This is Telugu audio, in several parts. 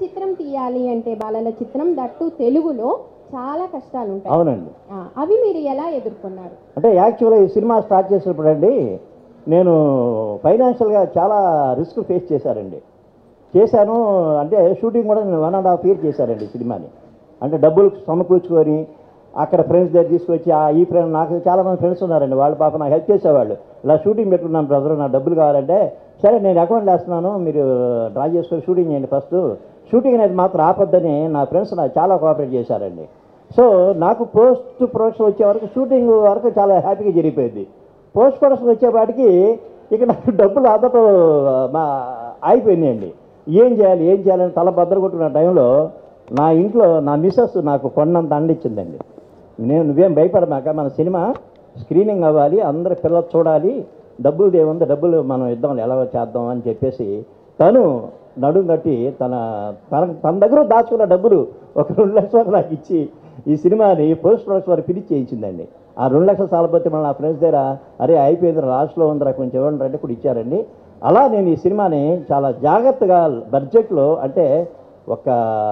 చిత్రం తీయాలి అంటే బాలల చిత్రం దట్టు తెలుగులో చాలా కష్టాలు ఉంటాయి అవునండి ఆ, అవి మీరు ఎలా ఎదుర్కొన్నారు అంటే యాక్చువల్గా ఈ సినిమా స్టార్ట్ చేసినప్పుడు అండి నేను ఫైనాన్షియల్గా చాలా రిస్క్ ఫేస్ చేశారండి చేశాను అంటే షూటింగ్ కూడా నేను వన్ అండ్ హాఫ్ ఇయర్ చేశారండి ఈ సినిమాని అంటే డబ్బులు సమకూర్చుకొని అక్కడ ఫ్రెండ్స్ దగ్గర తీసుకొచ్చి ఆ ఈ ఫ్రెండ్ నాకు చాలా మంది ఫ్రెండ్స్ ఉన్నారండి వాళ్ళు పాప నాకు హెల్ప్ చేసేవాళ్ళు ఇలా షూటింగ్ పెట్టుకున్నాను బ్రదర్ నా డబ్బులు కావాలంటే సరే నేను అకౌంట్ వేస్తున్నాను మీరు డ్రా చేసుకొని షూటింగ్ చేయండి ఫస్ట్ షూటింగ్ అనేది మాత్రం ఆపొద్దని నా ఫ్రెండ్స్ నాకు చాలా కోఆపరేట్ చేశారండి సో నాకు పోస్ట్ ప్రొడక్షన్ వచ్చే వరకు షూటింగ్ వరకు చాలా హ్యాపీగా జరిగిపోయింది పోస్ట్ ప్రొడక్షన్ వచ్చేపాటికి ఇక నాకు డబ్బులు అందటం మా ఆగిపోయినాయండి ఏం చేయాలి ఏం చేయాలని తల బద్దలు కొట్టుకున్న టైంలో నా ఇంట్లో నా మిస్సెస్ నాకు కొండంత అండిచ్చిందండి నేను నువ్వేం భయపడమాక మన సినిమా స్క్రీనింగ్ అవ్వాలి అందరు పిల్లలు చూడాలి డబ్బులు ఏముంది డబ్బులు మనం ఇద్దాం ఎలా చేద్దాం అని చెప్పేసి తను నడుం కట్టి తన తన తన దగ్గర దాచుకున్న డబ్బులు ఒక రెండు లక్షలు నాకు ఇచ్చి ఈ సినిమాని పోస్ట్ ప్రొడక్షన్ వారు పిలిచి చేయించిందండి ఆ రెండు లక్షల సాలపోతే మళ్ళీ నా ఫ్రెండ్స్ దగ్గర అరే అయిపోయింది లాస్ట్లో ఉందిరా కొంచెం ఇవ్వండి అంటే కూడా ఇచ్చారండి అలా నేను ఈ సినిమాని చాలా జాగ్రత్తగా బడ్జెట్లో అంటే ఒక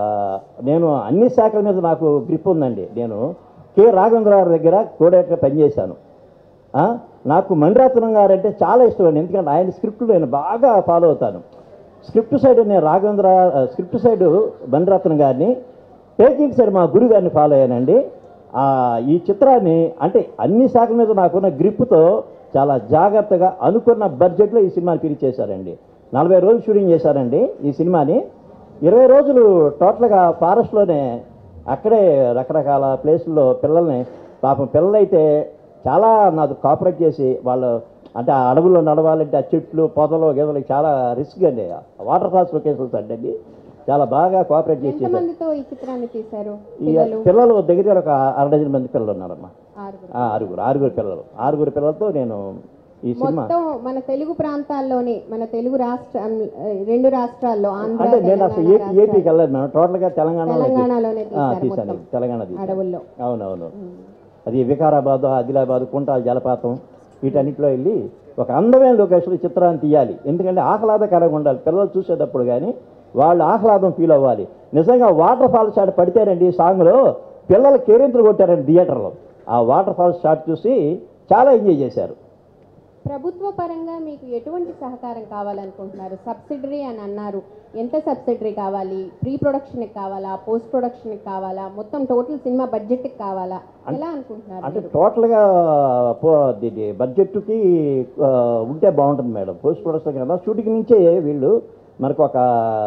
నేను అన్ని శాఖల మీద నాకు గ్రిప్ ఉందండి నేను కె రాఘవేంద్రరావు దగ్గర కోడేట్గా పనిచేశాను ఆ, నాకు మణిరత్నం గారు అంటే చాలా ఇష్టం అండి ఎందుకంటే ఆయన స్క్రిప్ట్ నేను బాగా ఫాలో అవుతాను స్క్రిప్ట్ సైడ్ నేను రాఘవేంద్ర ఆ, స్క్రిప్ట్ సైడ్ మణిరత్నం గారిని టేకింగ్ సైడ్ మా గురువు గారిని ఫాలో అయ్యానండి ఆ, ఈ చిత్రాన్ని అంటే అన్ని శాఖల మీద నాకున్న గ్రిప్తో చాలా జాగ్రత్తగా అనుకున్న బడ్జెట్లో ఈ సినిమాని ఫినిష్ చేశారండి నలభై రోజులు షూటింగ్ చేశారండి ఈ సినిమాని ఇరవై రోజులు టోటల్గా ఫారెస్ట్లోనే అక్కడే రకరకాల ప్లేసుల్లో పిల్లల్ని పాపం పిల్లలైతే చాలా నాకు కోఆపరేట్ చేసి వాళ్ళు అంటే ఆ అడవుల్లో నడవాలంటే ఆ చెట్లు పొదలు గేదెలు చాలా రిస్క్ అండి వాటర్ ఫాల్స్ లొకేషన్స్ అండి అది చాలా బాగా కోఆపరేట్ చేసి చేశారు ఎంతమందితో ఈ చిత్రాన్ని తీశారు ఈ పిల్లలు పిల్లలు దగ్గర దగ్గర ఒక అర డజన్ మంది పిల్లలు ఉన్నారమ్మా ఆరుగురు ఆ, ఆరుగురు ఆరుగురు పిల్లలు ఆరుగురు పిల్లలతో నేను ఈ సినిమా మొత్తం మన తెలుగు ప్రాంతాల్లోనే మన తెలుగు రాష్ట్ర రెండు రాష్ట్రాల్లో ఆంధ్ర అంటే నేను అసలు తెలంగాణ ఏపీ ఏపీకి వెళ్ళలేదు మేడం టోటల్గా తెలంగాణలో తెలంగాణలోనే ఆ, తీశారు తీశాను మొత్తం తెలంగాణ తీశాను అడవుల్లో అవునవును అది వికారాబాద్ ఆదిలాబాద్ కుంటాల జలపాతం వీటన్నిటిలో వెళ్ళి ఒక అందమైన లొకేషన్ చిత్రాన్ని తీయాలి ఎందుకంటే ఆహ్లాదకరంగా ఉండాలి పిల్లలు చూసేటప్పుడు కానీ వాళ్ళు ఆహ్లాదం ఫీల్ అవ్వాలి నిజంగా వాటర్ ఫాల్స్ షాట్ పడితేనండి ఈ సాంగ్లో పిల్లలు కేరింతలు కొట్టారండి థియేటర్లో ఆ వాటర్ ఫాల్స్ షాట్ చూసి చాలా ఎంజాయ్ చేశారు ప్రభుత్వ పరంగా మీకు ఎటువంటి సహకారం కావాలనుకుంటున్నారు సబ్సిడరీ అని అన్నారు ఎంత సబ్సిడరీ కావాలి ప్రీ ప్రొడక్షన్కి కావాలా పోస్ట్ ప్రొడక్షన్కి కావాలా మొత్తం టోటల్ సినిమా బడ్జెట్కి కావాలా ఎలా అనుకుంటున్నారు అంటే మీరు? టోటల్గా పో ఇది బడ్జెట్కి ఆ, ఉంటే బాగుంటుంది మేడం పోస్ట్ ప్రొడక్షన్ కదా షూటింగ్ నుంచే వీళ్ళు మనకు ఒక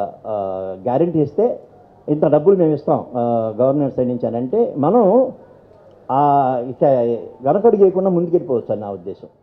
గ్యారంటీ ఇస్తే ఇంత డబ్బులు మేము ఇస్తాం గవర్నమెంట్ సైడ్ నుంచి అని అంటే మనం ఆ, ఇక వెనకడుగు వేయకుండా ముందుకెళ్ళిపోవచ్చు అని నా ఉద్దేశం